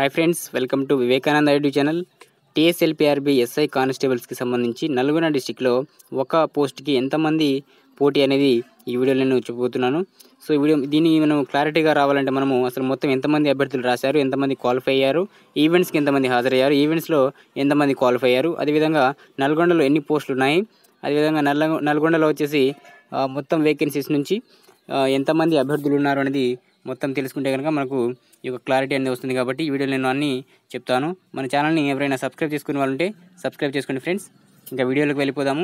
hi friends welcome to Vivekananda YouTube channel TSLPRB SI కానిస్టేబుల్స్కి సంబంధించి నల్గొండ డిస్టిక్లో ఒక పోస్ట్కి ఎంతమంది పోటీ అనేది ఈ వీడియోలో నేను చెప్పబోతున్నాను సో ఈ వీడియో దీన్ని మనం క్లారిటీగా రావాలంటే మనము అసలు మొత్తం ఎంతమంది అభ్యర్థులు రాశారు ఎంతమంది క్వాలిఫై అయ్యారు ఈవెంట్స్కి ఎంతమంది హాజరయ్యారు ఈవెంట్స్లో ఎంతమంది క్వాలిఫై అయ్యారు అదేవిధంగా నల్గొండలో ఎన్ని పోస్టులు ఉన్నాయి అదేవిధంగా నల్ల నల్గొండలో వచ్చేసి ఆ, మొత్తం వేకెన్సీస్ నుంచి ఆ, ఎంతమంది అభ్యర్థులు ఉన్నారు అనేది మొత్తం తెలుసుకుంటే కనుక మనకు ఈ యొక్క క్లారిటీ అనేది వస్తుంది కాబట్టి ఈ వీడియోలో నేను అన్నీ చెప్తాను మన ఛానల్ని ఎవరైనా సబ్స్క్రైబ్ చేసుకునే వాళ్ళు ఉంటే సబ్స్క్రైబ్ చేసుకోండి ఫ్రెండ్స్ ఇంకా వీడియోలోకి వెళ్ళిపోదాము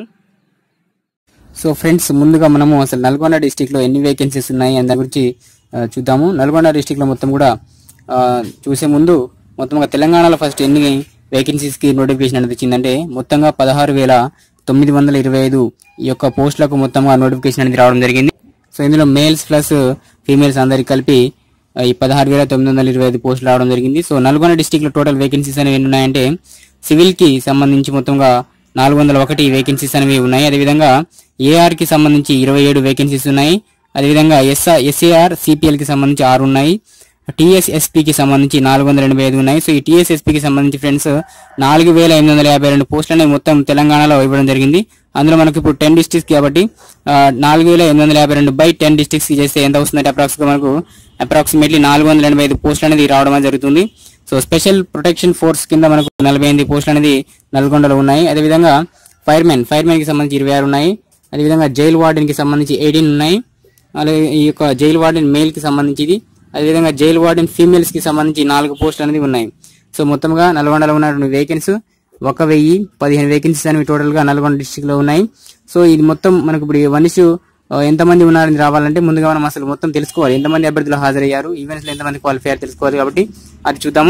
సో ఫ్రెండ్స్ ముందుగా మనము అసలు నల్గొండ డిస్టిక్లో ఎన్ని వేకెన్సీస్ ఉన్నాయి అని దాని గురించి ఆ, చూద్దాము నల్గొండ డిస్టిక్లో మొత్తం కూడా ఆ, చూసే ముందు మొత్తంగా తెలంగాణలో ఫస్ట్ ఎన్ని వేకెన్సీస్కి నోటిఫికేషన్ అనేది వచ్చిందంటే మొత్తంగా పదహారు వేల తొమ్మిది వందల ఇరవై ఐదు ఈ యొక్క పోస్టులకు మొత్తంగా నోటిఫికేషన్ అనేది రావడం జరిగింది సో ఇందులో మేల్స్ ప్లస్ ఫీమేల్స్ అందరికి కలిపి ఆ, ఈ పదహారు వేల తొమ్మిది వందల ఇరవై ఐదు పోస్టులు రావడం జరిగింది సో నల్గొండ డిస్టిక్లో టోటల్ వేకెన్సీస్ అనేవి ఎన్ని ఉన్నాయంటే సివిల్కి సంబంధించి మొత్తంగా నాలుగు వందల ఒకటి వేకెన్సీస్ అనేవి ఉన్నాయి అదేవిధంగా ఏఆర్కి సంబంధించి ఇరవై ఏడు వేకెన్సీస్ ఉన్నాయి అదేవిధంగా ఎస్ఆర్ ఎస్ఏఆర్ సిపిఎల్కి సంబంధించి ఆరు ఉన్నాయి టీఎస్ఎస్పికి సంబంధించి నాలుగు వందల ఎనభై ఐదు ఉన్నాయి సో ఈ టీఎస్ఎస్పికి సంబంధించి ఫ్రెండ్స్ నాలుగు వేల ఎనిమిది వందల యాభై రెండు పోస్టులు అనేవి మొత్తం తెలంగాణలో ఇవ్వడం జరిగింది అందులో మనకి ఇప్పుడు టెన్ డిస్ట్రిక్ట్స్ కాబట్టి ఆ, నాలుగు వేల ఎనిమిది వందల యాభై రెండు బై టెన్ డిస్ట్రిక్ట్స్ చేస్తే ఎంత వస్తుందంటే అప్రాక్స్గా మనకు అప్రాక్సిమేట్లీ నాలుగు వందల ఎనభై ఐదు పోస్టులు అనేది రావడం అనేది జరుగుతుంది సో స్పెషల్ ప్రొటెక్షన్ ఫోర్స్ కింద మనకు నలభై ఎనిమిది పోస్టులు అనేది నల్గొండలో ఉన్నాయి అదేవిధంగా ఫైర్మెన్ ఫైర్మెన్ కి సంబంధించి ఇరవై ఆరు ఉన్నాయి అదేవిధంగా జైల్ వార్డెన్ కి సంబంధించి ఎయిటీన్ ఉన్నాయి అలాగే ఈ యొక్క జైల్ వార్డెన్ మేల్ కి సంబంధించి ఇది అదేవిధంగా జైల్ వార్డెన్ ఫీమేల్స్ కి సంబంధించి నాలుగు పోస్టులు అనేది ఉన్నాయి సో మొత్తంగా నల్గొండలో ఉన్నటువంటి వేకెన్సీ ఒక వెయ్యి పదిహేను వేకెన్సీస్ అనేవి టోటల్ గా నల్గొండ డిస్టిక్ లో ఉన్నాయి సో ఇది మొత్తం మనకు ఇప్పుడు వన్ ఇష్యూ ఎంతమంది ఉన్నారని రావాలంటే ముందుగా మనం అసలు మొత్తం తెలుసుకోవాలి ఎంతమంది అభ్యర్థులు హాజరయ్యారు ఈవెంట్స్ లో ఎంతమంది క్వాలిఫై అయ్యారు తెలుసుకోవాలి కాబట్టి అది చూద్దాము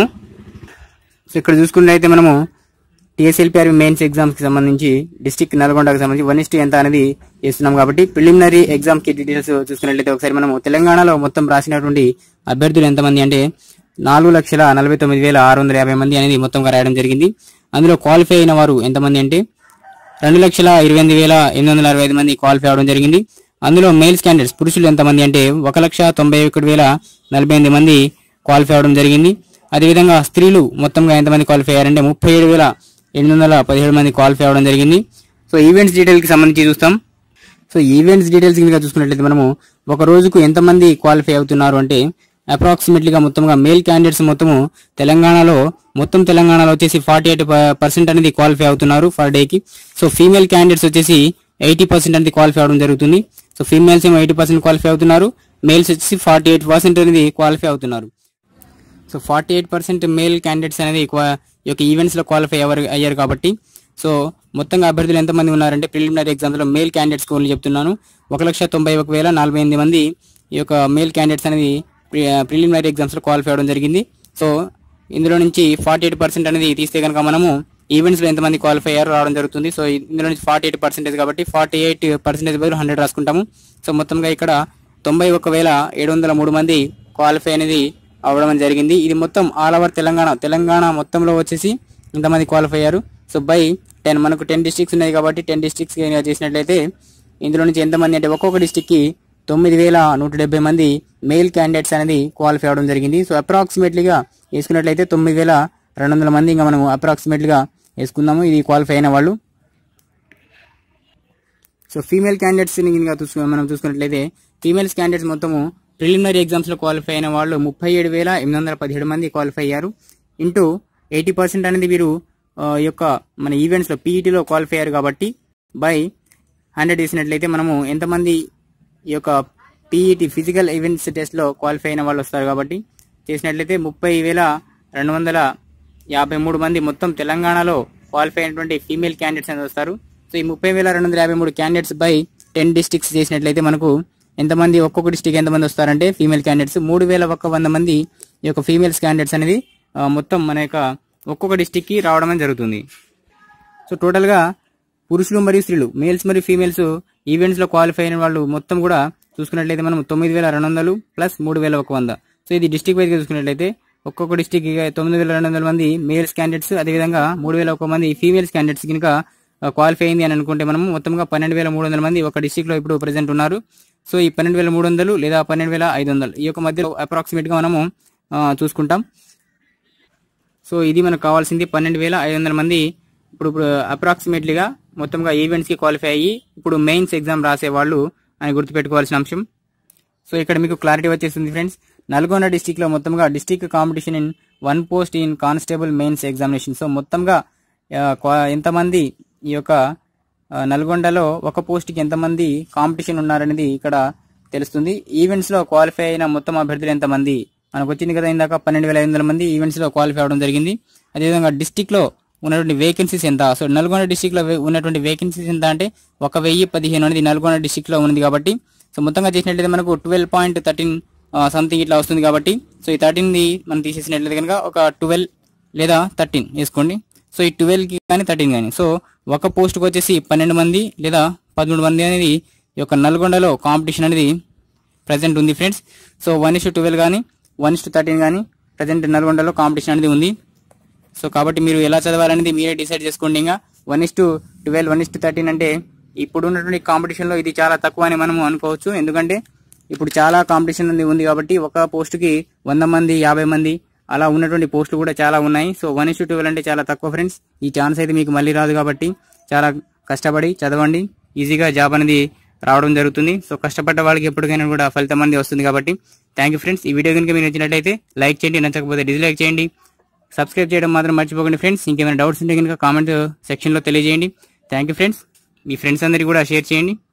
సో ఇక్కడ చూసుకున్నట్లయితే మనము టీఎస్ఎల్పిఆర్ మెయిన్స్ ఎగ్జామ్స్ కి సంబంధించి డిస్టిక్ నల్గొండకి సంబంధించి వన్ ఇస్ట్ ఎంత అనేది చేస్తున్నాం కాబట్టి ప్రిలిమినరీ ఎగ్జామ్ కి డీటెయిల్స్ చూసుకున్నట్లయితే ఒకసారి మనము తెలంగాణలో మొత్తం రాసినటువంటి అభ్యర్థులు ఎంతమంది అంటే నాలుగు లక్షల నలభై తొమ్మిది వేల ఆరు వందల యాభై మంది అనేది మొత్తంగా రాయడం జరిగింది అందులో క్వాలిఫై అయిన వారు ఎంతమంది అంటే రెండు లక్షల ఇరవై ఎనిమిది వేల ఎనిమిది వందల అరవై ఐదు మంది క్వాలిఫై అవడం జరిగింది అందులో మేల్స్ క్యాండిడేట్స్ పురుషులు ఎంతమంది అంటే ఒక లక్ష తొంభై ఒకటి వేల నలభై ఎనిమిది మంది క్వాలిఫై అవడం జరిగింది అదేవిధంగా స్త్రీలు మొత్తంగా ఎంతమంది క్వాలిఫై అయ్యారంటే ముప్పై ఏడు వేల ఎనిమిది వందల పదిహేడు మంది క్వాలిఫై అవడం జరిగింది సో ఈవెంట్స్ డీటెయిల్ కి సంబంధించి చూస్తాం సో ఈవెంట్స్ డీటెయిల్స్ కనుక చూసుకున్నట్లయితే మనము ఒక రోజుకు ఎంతమంది క్వాలిఫై అవుతున్నారు అంటే అప్రాక్సిమేట్లీగా మొత్తంగా మేల్ క్యాండిడేట్స్ మొత్తము తెలంగాణలో మొత్తం తెలంగాణలో వచ్చేసి ఫార్టీ ఎయిట్ పర్సెంట్ అనేది క్వాలిఫై అవుతున్నారు ఫర్ డేకి సో ఫీమేల్ క్యాండిడేట్స్ వచ్చేసి ఎయిటీ పర్సెంట్ అనేది క్వాలిఫై అవడం జరుగుతుంది సో ఫీమేల్స్ ఏమో ఎయిటీ పర్సెంట్ క్వాలిఫై అవుతున్నారు మేల్స్ వచ్చేసి ఫార్టీ ఎయిట్ పర్సెంట్ అనేది క్వాలిఫై అవుతున్నారు so forty eight percent male candidates అనేది క్వా- ఈ యొక్క ఈవెంట్స్ లో క్వాలిఫై అవ్వరు అయ్యారు కాబట్టి సో మొత్తంగా అభ్యర్థులు ఎంతమంది ఉన్నారంటే ప్రిలిమినరీ ఎగ్జామ్స్ లో మేల్ క్యాండిడేట్స్ ఓన్లీ చెప్తున్నాను ఒక లక్ష తొంభై ఒక వేల నలభై ఎనిమిది మంది ఈ యొక్క మేల్ క్యాండిడేట్స్ అనేది ప్రిలిమినరీ ఎగ్జామ్స్ లో క్వాలిఫై అవ్వడం జరిగింది సో ఇందులో నుంచి ఫార్టీ ఎయిట్ పర్సెంట్ అనేది తీస్తే కనుక మనము ఈవెంట్స్ లో ఎంతమంది క్వాలిఫై అయ్యారో రావడం జరుగుతుంది సో ఇందులో నుంచి ఫార్టీ ఎయిట్ పర్సెంటేజ్ కాబట్టి ఫార్టీ ఎయిట్ పర్సెంటేజ్ బదులు హండ్రెడ్ రాసుకుంటాము సో మొత్తంగా ఇక్కడ తొంభై ఒక వేల ఏడు వందల మూడు మంది క్వాలిఫై అనేది అవడం అనేది జరిగింది ఇది మొత్తం ఆల్ ఓవర్ తెలంగాణ తెలంగాణ మొత్తంలో వచ్చేసి ఇంతమంది క్వాలిఫై అయ్యారు సో బై టెన్ మనకు టెన్ డిస్ట్రిక్ట్స్ ఉన్నాయి కాబట్టి టెన్ డిస్ట్రిక్ట్స్ చేసినట్లయితే ఇందులో నుంచి ఎంతమంది అంటే ఒక్కొక్క డిస్టిక్ కి తొమ్మిది వేల నూట డెబ్బై మంది మెయిల్ క్యాండిడేట్స్ అనేది క్వాలిఫై అవడం జరిగింది సో అప్రాక్సిమేట్లీగా వేసుకున్నట్లయితే తొమ్మిది వేల రెండు వందల మంది ఇంకా మనం అప్రాక్సిమేట్లీగా వేసుకుందాము ఇది క్వాలిఫై అయిన వాళ్ళు సో ఫీమేల్ క్యాండిడేట్స్ కనుక చూసుకు మనం చూసుకున్నట్లయితే ఫీమేల్స్ క్యాండిడేట్స్ మొత్తము ప్రిలిమినరీ ఎగ్జామ్స్ లో క్వాలిఫై అయిన వాళ్ళు ముప్పై ఏడు వేల ఎనిమిది వందల పదిహేడు మంది క్వాలిఫై అయ్యారు ఇంటూ ఎయిటీ పర్సెంట్ అనేది వీరు ఆ, ఈ యొక్క మన ఈవెంట్స్ లో పీఈటీలో క్వాలిఫై అయ్యారు కాబట్టి బై హండ్రెడ్ వేసినట్లయితే మనము ఎంతమంది ఈ యొక్క పీఈటీ ఫిజికల్ ఈవెంట్స్ టెస్ట్ లో క్వాలిఫై అయిన వాళ్ళు వస్తారు కాబట్టి చేసినట్లయితే ముప్పై వేల రెండు వందల యాభై మూడు మంది మొత్తం తెలంగాణలో క్వాలిఫై అయినటువంటి ఫీమేల్ క్యాండిడేట్స్ అనేది వస్తారు సో ఈ ముప్పై వేల రెండు వందల యాభై మూడు క్యాండిడేట్స్ బై టెన్ డిస్ట్రిక్ట్స్ చేసినట్లయితే మనకు ఎంతమంది ఒక్కొక్క డిస్టిక్ ఎంతమంది వస్తారంటే ఫీమేల్ క్యాండిడేట్స్ మూడు వేల ఒక్క వంద మంది ఈ యొక్క ఫీమేల్స్ క్యాండిడేట్స్ అనేది ఆ, మొత్తం మన యొక్క ఒక్కొక్క డిస్టిక్ కి రావడం అనేది జరుగుతుంది సో టోటల్ గా పురుషులు మరియు స్త్రీలు మేల్స్ మరియు ఫీమేల్స్ ఈవెంట్స్ లో క్వాలిఫై అయిన వాళ్ళు మొత్తం కూడా చూసుకున్నట్లయితే మనం తొమ్మిది వేల రెండు వందలు ప్లస్ మూడు వేల ఒక వంద సో ఇది డిస్టిక్ వైజ్ గా చూసుకున్నట్లయితే ఒక్కొక్క డిస్టిక్ తొమ్మిది వేల రెండు వందల మంది మేల్స్ క్యాండిడేట్స్ అదేవిధంగా మూడు వేల ఒక మంది ఫీమేల్స్ క్యాండిడేట్స్ కనుక క్వాలిఫై అయింది అని అనుకుంటే మనం మొత్తంగా పన్నెండు వేల మూడు వందల మంది ఒక డిస్టిక్ లో ఇప్పుడు ప్రెసెంట్ ఉన్నారు సో ఈ పన్నెండు వేల మూడు వందలు లేదా పన్నెండు వేల ఐదు వందలు ఈ యొక్క మధ్యలో అప్రాక్సిమేట్ గా మనము ఆ, చూసుకుంటాం సో ఇది మనకు కావాల్సింది పన్నెండు వేల ఐదు వందల మంది ఇప్పుడు ఇప్పుడు అప్రాక్సిమేట్లీగా మొత్తంగా ఈవెంట్స్కి క్వాలిఫై అయ్యి ఇప్పుడు మెయిన్స్ ఎగ్జామ్ రాసే వాళ్ళు అని గుర్తుపెట్టుకోవాల్సిన అంశం సో ఇక్కడ మీకు క్లారిటీ వచ్చేసింది ఫ్రెండ్స్ నల్గొండ డిస్టిక్ లో మొత్తంగా district competition in one post in constable mains examination so మొత్తంగా ఆ, క్వా- ఎంతమంది ఈ యొక్క ఆ, నల్గొండలో ఒక పోస్ట్ కి ఎంతమంది కాంపిటీషన్ ఉన్నారనేది ఇక్కడ తెలుస్తుంది ఈవెంట్స్ లో క్వాలిఫై అయిన మొత్తం అభ్యర్థులు ఎంతమంది మనకు వచ్చింది కదా ఇందాక పన్నెండు వేల ఐదు వందల మంది ఈవెంట్స్ లో క్వాలిఫై అవడం జరిగింది అదేవిధంగా డిస్టిక్ లో ఉన్నటువంటి వేకెన్సీస్ ఎంత సో నల్గొండ డిస్టిక్ లో వే- ఉన్నటువంటి వేకెన్సీస్ ఎంత అంటే ఒక వెయ్యి పదిహేను అనేది నల్గొండ డిస్టిక్ లో ఉంది కాబట్టి సో మొత్తంగా చేసినట్లయితే మనకు ట్వెల్వ్ పాయింట్ థర్టీన్ సంథింగ్ ఇట్లా వస్తుంది కాబట్టి సో ఈ థర్టీన్ ది మనం తీసేసినట్లయితే కనుక ఒక ట్వెల్వ్ లేదా థర్టీన్ వేసుకోండి సో ఈ ట్వెల్వ్ కి కానీ థర్టీన్ కానీ సో ఒక పోస్ట్కి వచ్చేసి పన్నెండు మంది లేదా పదమూడు మంది అనేది ఈ యొక్క నల్గొండలో కాంపిటీషన్ అనేది ప్రజెంట్ ఉంది friends so one is twelve కానీ వన్ ఇస్ థర్టీన్ కానీ ప్రజెంట్ నల్గొండలో కాంపిటీషన్ అనేది ఉంది సో కాబట్టి మీరు ఎలా చదవాలనేది మీరే డిసైడ్ చేసుకోండి ఇంకా one is to twelve one is to thirteen అంటే ఇప్పుడు ఉన్నటువంటి కాంపిటీషన్లో ఇది చాలా తక్కువ అని మనం అనుకోవచ్చు ఎందుకంటే ఇప్పుడు చాలా కాంపిటీషన్ అనేది ఉంది కాబట్టి ఒక పోస్టుకి వంద మంది యాభై మంది అలా ఉన్నటువంటి పోస్టులు కూడా చాలా ఉన్నాయి so one is to twelve అంటే చాలా తక్కువ ఫ్రెండ్స్ ఈ ఛాన్స్ అయితే మీకు మళ్ళీ రాదు కాబట్టి చాలా కష్టపడి చదవండి ఈజీగా జాబ్ అనేది రావడం జరుగుతుంది సో కష్టపడ్డ వాళ్ళకి ఎప్పటికైనా కూడా ఫలితం అనేది వస్తుంది కాబట్టి థ్యాంక్ యూ ఫ్రెండ్స్ ఈ వీడియో కనుక మీరు నచ్చినట్లయితే లైక్ చేయండి నచ్చకపోతే డిస్లైక్ చేయండి సబ్స్క్రైబ్ చేయడం మాత్రం మర్చిపోకండి ఫ్రెండ్స్ ఇంకేమైనా డౌట్స్ ఉంటే కనుక కామెంట్ సెక్షన్లో తెలియజేయండి థ్యాంక్ యూ ఫ్రెండ్స్ మీ ఫ్రెండ్స్ అందరికీ కూడా షేర్ చేయండి